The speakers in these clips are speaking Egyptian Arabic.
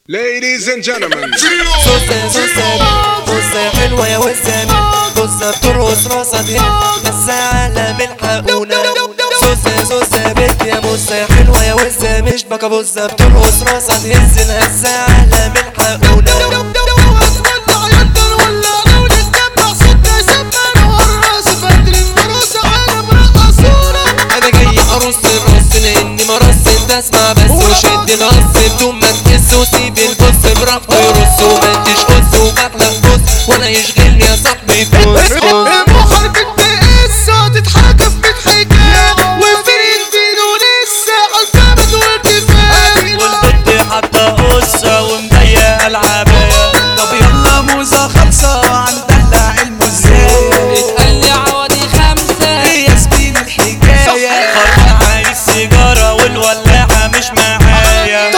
Ladies and gentlemen, سوسة سوسة بصة حلوة يا وسامة بصة بترقص راسها دي بس عالم الحقونا سوسة سوسة بنت يا بصة حلوة يا وسامة مش بكا بصة بترقص راسها تهز الهزة عالم الحقونا انا جاي ارص الرص لاني مرص انت اسمع بس وشد نص بدون ما تحس وسيب البص براحته يرص وما انتش قص وبحلق بص ولا يشغلني يا صاحبي بص بص والبت حاطة قصة ومضيقة العباية طب يلا موزة خلصة هندلع المزايا اتقال لي عوضي خمسة هي سبين الحكاية خربان عايز سيجارة والولاعة مش معايا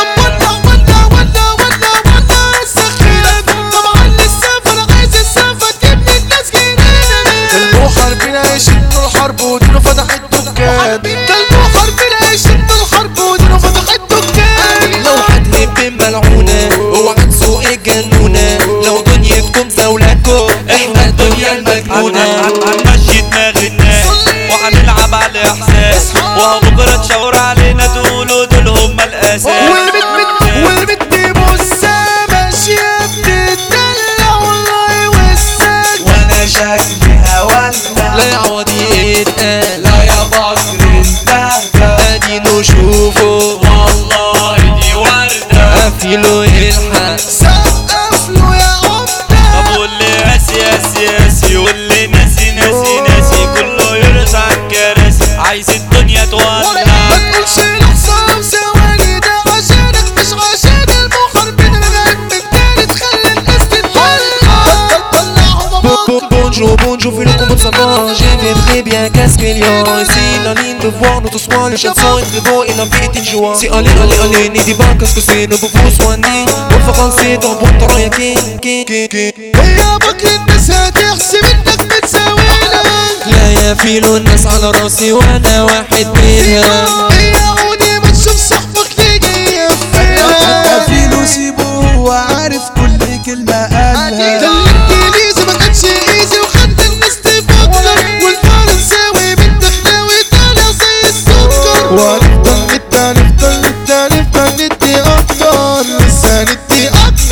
كلبو حربنا يشدوا الحرب ودينه فتح الدكان كلبو حربنا يشدوا الحرب ودينه فتح الدكان لو هتهب ملعونة اوعى تسوق الجنونة لو دنيتكم زولكم احنا الدنيا المجنونة هنمشي دماغ الناس وهنلعب على احساس وهو بكرة تشاور علينا تقولوا دول هما الاساس والبت والبت بصة ماشية بتدلع والله وساك وانا شكلي هولع لا يا عوضي اتقال لا يا بصر انت ادي نشوفه والله دي وردة قفلوا يلحق سقف له يا عمدة طب واللي قاسي قاسي قاسي واللي ناسي ناسي ناسي كله يرقص على الكراسي عايز الدنيا تولع ما تقولش لحظة ثواني ده عشانك مش عشان المحاربين لغاية التاني تخلي الناس تتطلع طلعهم Bonjour, bonjour, fais le combo de savoir J'ai fait très bien, qu'est-ce qu'il y a Ici, la ligne de voir notre soin Le chanson est très beau et la vie est une joie C'est allez, allez, allez, n'aidez pas, qu'est-ce que c'est Ne vous vous soigner Bonne français dans bon temps, y'a qui, qui, qui, qui هي بكر الناس هتحسب انك بتساوينا لا يا فيلو الناس على راسي وانا واحد منها هي عودي ما تشوف صاحبك ليجي يفيها فيلو سيبه هو عارف كل كلمة قالها ده الانجليزي ما كانش ايزي وخلى الناس تفكر والفرنساوي بالدخلاوي طالع زي السكر وهنفضل ندي نفضل ندي نفضل ندي اكتر لسه ندي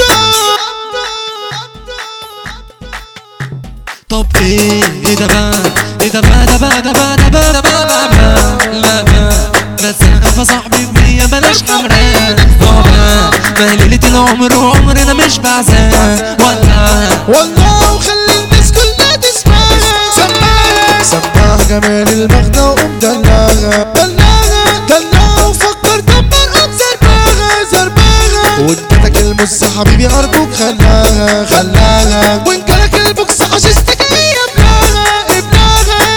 طب ايه ايه ده بقى ايه ده بقى ده بقى ده بقى ده بقى ده بقى بقى بقى لا بقى بس انا صاحبي بنية بلاش حمران اه بقى ما هي ليلة العمر وعمرنا مش بعزان ولا والله وخلي الناس كلها تسمعها سمعها سمعها جمال المغنى وقوم دلعها دلعها دلعها وفكر دمر قوم زرباها زرباها وادتك المس حبيبي ارجوك خلاها خلاها وان جالك البوكس حششتك هي ابنها ابنها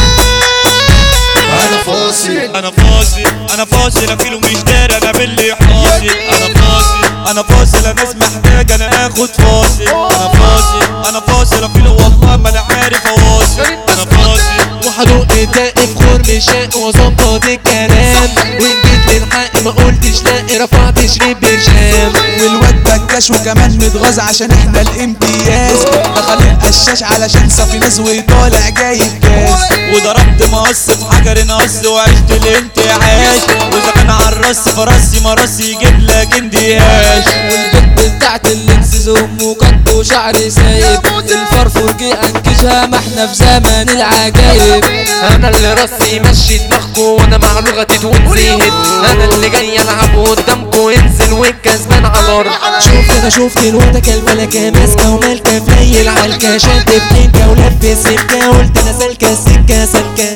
انا فاصل انا فاصل انا فاصل افيله مش داري انا باللي حاصل انا فاصل انا فاصل الناس محتاج انا اخد فاصل انا فاصل انا فاصل افيله والله ما انا عارف اواصل انا فاصل وحدوق دقي في خرم شاق وظبط الكلام وان جيت للحق ما قلتش لا رفعت شريب برشام والواد بكاش وكمان متغاظ عشان احنا الامتياز دخل القشاش علشان صافي ناس وطالع جايب كاس وضربت مقص في حجر نقص وعشت الانتعاش واذا كان عالرص فرصي مرصي يجيب لك اندياش والبت بتاعت اللبس زوم وقط وشعر سايب الفرفور جه انكشها ما احنا في زمن العجايب انا اللي راسي مشي دماغكو وانا مع لغتي وتزيد انا اللي جاي العب قدامكو انزل والكسبان على الارض شوف انا شفت الوردة الملكة ماسكة ومالكة فليل عالكة شد بحنكة ولبس سكة قلت انا سالكة السكة سالكة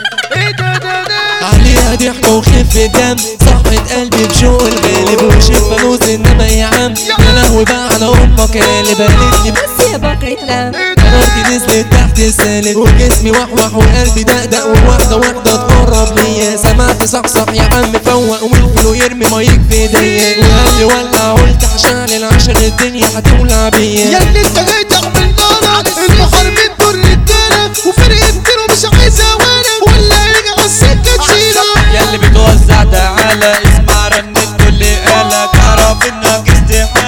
عليها ضحك وخف دم صحت قلبي بشوق الغالب وشف فلوس انما يا عم يا لهوي بقى على امك قالب قالت لي بس يا بكرة لم قرارتي نزلت تحت السالب وجسمي وحوح وقلبي دقدق وواحدة واحدة تقرب ليا سمعت صحصح يا عم فوق والفلو يرمي مايك في ايديا وقال لي ولع قلت هشعل عشان الدنيا هتولع بيا يا اللي انت جاي تعمل نارا المحاربين دول رجاله وفرقة كيلو مش عايزه وانا ولا يجي على السكه تشيله ياللي بتوزع تعالى اسمع رنة كل آلة تعرف انك استحالة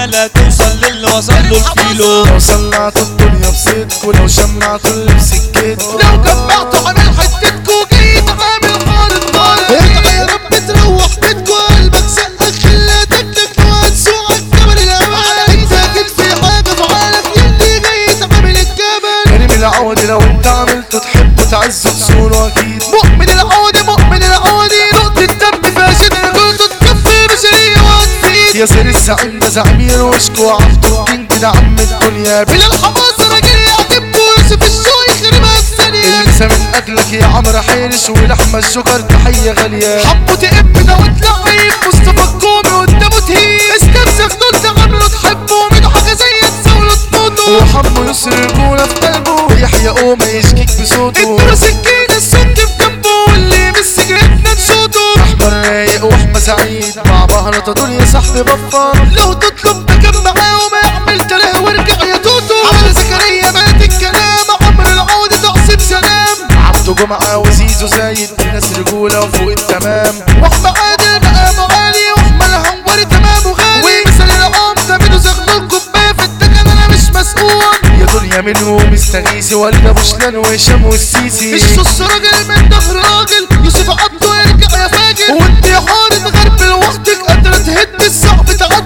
لا توصل للي وصل له الكيلو لو صنعتوا الدنيا بصدكوا لو شمعتوا اللي بسكتكوا لو جمعتوا عامل حتتكوا جيت عامل حارة طارق ارجع يا رب تروح بيتكوا قلبك سقك خلاتك لك وهتسوق الجبل الأول انت اكيد في حاجة في عالم يلي جاي تعمل الجبل كريم العودي لو انت عملته تحبه تعزه تصوره اكيد مؤمن العودي مؤمن العودي نقطة دم فاشل قلت تكفي بشرية وهتفيد يا سير الزعيم ده زعيم وشكو عبده الكينج ده عم الدنيا بلا الحماس راجل يعجبكوا يوسف الشو يخربها الثانية المسا من اجلك يا عمرو حيرش ولحمة الجوكر تحية غالية حبه تقب ده وتلعب مصطفى الكومي قدامه تهين استنسخ دول تعامله تحبه من حاجة زي تساوله تموتوا وحمو يسر رجولة في قلبه يحيى قوم يشكيك بصوته ادوا سكينة السد في جنبه واللي من سجنتنا نشوطه احمد رايق واحمد سعيد مع بهرة دول يا صاحبي بفر لو تطلب مكان معاهم اعمل تلاه وارجع يا توتو عمرو زكريا مات الكلام عمرو العودة تعصيب سلام عبده جمعة وزيزو زايد ناس رجولة وفوق التمام واحمد عادل مقامه عالي واحمد الهنوري تمام وغالي ومثل العمدة منه زغلول كوباية في الدكن انا مش مسؤول يا دنيا منهم استغيثي وليد ابو شلال وهشام والسيسي الشص راجل من ظهر راجل يوسف عبده يرجع يا فاجر وانت يا حارة غرب لوحدك قادرة تهد الصعب تعالى